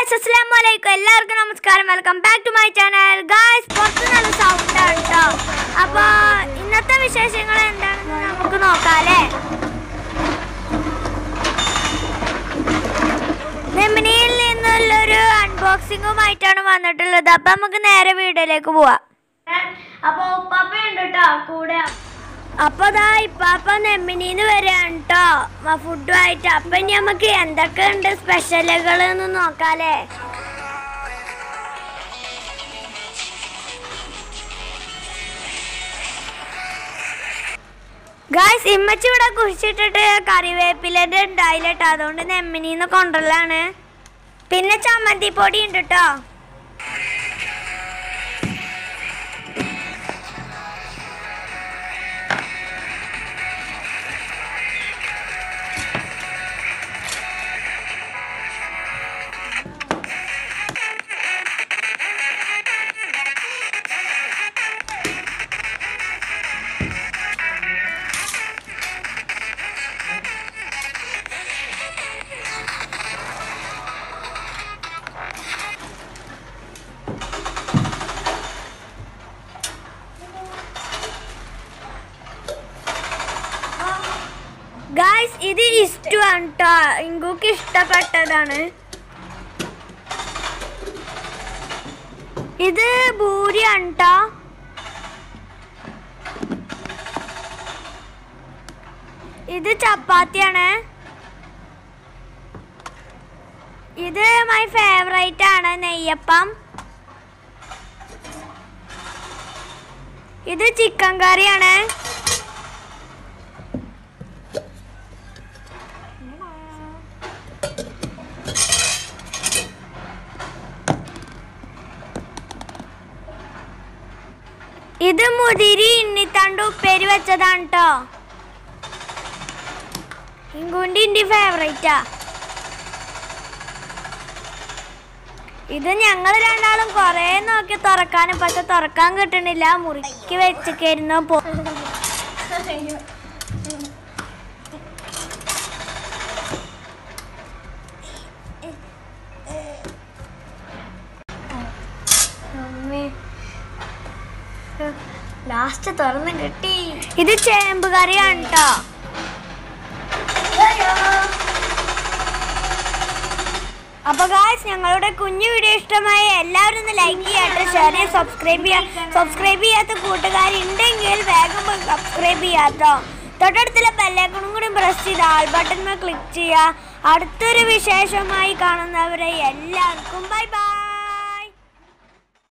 guys അസ്സലാമു അലൈക്കും എല്ലാവർക്കും നമസ്കാരം welcome back to my channel guys പുറത്ത് നല്ല സൗണ്ട് ആണ് കേട്ടോ അപ്പോൾ ഇന്നത്തെ വിശേഷങ്ങൾ എന്താണെന്ന് നമുക്ക് നോക്കാം അല്ലേ നെമിനിയിൽ നിന്നുള്ളൊരു അൺബോക്സിങ്ങുമായിട്ടാണ് വന്നിട്ടുള്ളത് അപ്പം നമുക്ക് നേരെ വീഡിയോയിലേക്ക് പോവാം അപ്പോൾ ഉപ്പാപ്പ ഉണ്ട് കേട്ടോ കൂടെ അപ്പൊ ദാ ഇപ്പാപ്പ നെമ്മിനിന്ന് വരികയാണ് കേട്ടോ ഫുഡുമായിട്ട് അപ്പൊ ഇനി നമുക്ക് എന്തൊക്കെ ഉണ്ട് സ്പെഷ്യലുകൾ എന്ന് നോക്കാല്ലേ ഗായ്സ് ഇമ്മച്ചി ഇവിടെ കുഴിച്ചിട്ടിട്ട് കറിവേപ്പിലൻ്റെ ഉണ്ടായില്ല കേട്ടോ അതുകൊണ്ട് നെമ്മിനിന്ന് കൊണ്ടുവരലാണ് പിന്നെ ചമ്മന്തി പൊടി ഉണ്ട് കേട്ടോ ഗായ്സ് ഇത് ഇഷ്ടമാണ് കേട്ടോ ഇങ്കുക്ക് ഇഷ്ടപ്പെട്ടതാണ് ഇത് ഭൂരിയാണ് കേട്ടോ ഇത് ചപ്പാത്തിയാണ് ഇത് മൈ ഫേവറേറ്റ് ആണ് നെയ്യപ്പം ഇത് ചിക്കൻ കറിയാണ് ഇത് മുതിരി ഇണ്ണിത്തണ്ട് ഉപ്പേരി വെച്ചതാണ് കേട്ടോ ഇങ്കുണ്ടി എൻ്റെ ഫേവറേറ്റാ ഇത് ഞങ്ങൾ രണ്ടാളും കുറേ നോക്കി തുറക്കാനും പക്ഷെ തുറക്കാൻ കിട്ടണില്ല മുറുക്കി വെച്ചിരിക്കുന്നു പോ ലാസ്റ്റ് തുറന്ന് കിട്ടി ഇത് ചേമ്പ് കറിയാണ് കേട്ടോ അപ്പൊ ഗായ്സ് ഞങ്ങളുടെ കുഞ്ഞു വീഡിയോ ഇഷ്ടമായ എല്ലാവരും ഒന്ന് ലൈക്ക് ചെയ്യാട്ടെ ഷെയർ ചെയ്യുക സബ്സ്ക്രൈബ് ചെയ്യുക സബ്സ്ക്രൈബ് ചെയ്യാത്ത കൂട്ടുകാരുണ്ടെങ്കിൽ വേഗം പോയി സബ്സ്ക്രൈബ് ചെയ്യാട്ടോ തൊട്ടടുത്തുള്ള ബെല്ലൈക്കണും കൂടി പ്രസ് ചെയ്ത് ആൾ ബട്ടൺ ക്ലിക്ക് ചെയ്യുക അടുത്തൊരു വിശേഷമായി കാണുന്നവരെ എല്ലാവർക്കും ബൈ ബൈ